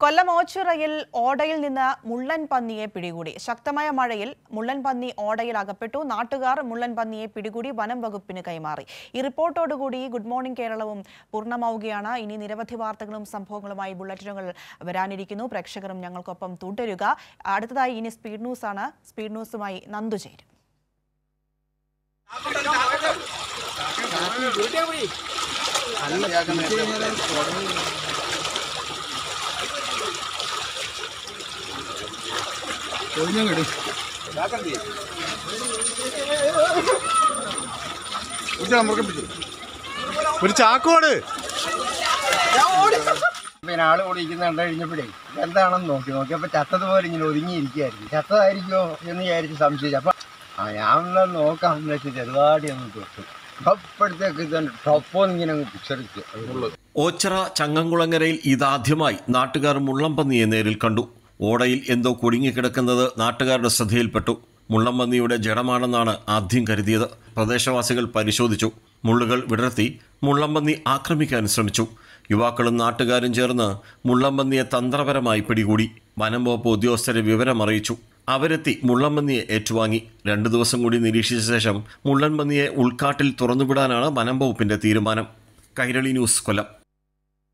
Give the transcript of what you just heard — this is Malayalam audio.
കൊല്ലം ഓച്ചിറയിൽ ഓടയിൽ നിന്ന് മുള്ളൻ പന്നിയെ പിടികൂടി ശക്തമായ മഴയിൽ മുള്ളൻ പന്നി ഓടയിൽ അകപ്പെട്ടു നാട്ടുകാർ മുള്ളൻ പന്നിയെ പിടികൂടി വനം വകുപ്പിന് കൈമാറി ഈ റിപ്പോർട്ടോടുകൂടി ഗുഡ് മോർണിംഗ് കേരളവും പൂർണ്ണമാവുകയാണ് ഇനി നിരവധി വാർത്തകളും സംഭവങ്ങളുമായി ബുള്ളറ്റിനുകൾ വരാനിരിക്കുന്നു പ്രേക്ഷകരും ഞങ്ങൾക്കൊപ്പം തുടരുക അടുത്തതായി ഇനി സ്പീഡ് ന്യൂസ് ആണ് സ്പീഡ് ന്യൂസുമായി നന്ദു ചേരും ഒരു ചാക്കോട് പിന്നെ ആള് ഓടിക്കുന്ന കണ്ടു കഴിഞ്ഞപ്പോഴേ എന്താണെന്ന് നോക്കി നോക്കിയപ്പോ ചത്തതുപോലെ ഇങ്ങനെ ഒതുങ്ങിയിരിക്കുകയായിരുന്നു ചത്തതായിരിക്കോ എന്ന് വിചാരിച്ച് സംശയിച്ചു അപ്പൊ ആ ഞാൻ ഒന്ന് നോക്കാം എന്ന് വെച്ച് ചെറുതാടി ഒന്ന് തൊട്ടു അപ്പോഴത്തേക്ക് ഇതുണ്ട് ടൊപ്പോന്ന് ഇങ്ങനെ അങ്ങ് പിച്ചറിച്ച് ഓച്ചിറ ചങ്ങംകുളങ്ങരയിൽ ഇതാദ്യമായി നാട്ടുകാർ മുള്ളംപന്നിയെ നേരിൽ കണ്ടു ഓടയിൽ എന്തോ കുടുങ്ങിക്കിടക്കുന്നത് നാട്ടുകാരുടെ ശ്രദ്ധയിൽപ്പെട്ടു മുള്ളംപന്നിയുടെ ജഡമാണെന്നാണ് ആദ്യം കരുതിയത് പ്രദേശവാസികൾ പരിശോധിച്ചു മുള്ളുകൾ വിടർത്തി മുള്ളംപന്നി ആക്രമിക്കാൻ ശ്രമിച്ചു യുവാക്കളും നാട്ടുകാരും ചേർന്ന് മുള്ളംപന്നിയെ തന്ത്രപരമായി പിടികൂടി വനം വകുപ്പ് ഉദ്യോഗസ്ഥരെ വിവരമറിയിച്ചു അവരെത്തി മുള്ളംപന്നിയെ ഏറ്റുവാങ്ങി രണ്ടു ദിവസം കൂടി നിരീക്ഷിച്ച ശേഷം മുള്ളൻപന്നിയെ ഉൾക്കാട്ടിൽ തുറന്നുവിടാനാണ് വനം വകുപ്പിന്റെ തീരുമാനം കൈരളി ന്യൂസ് കൊല്ലം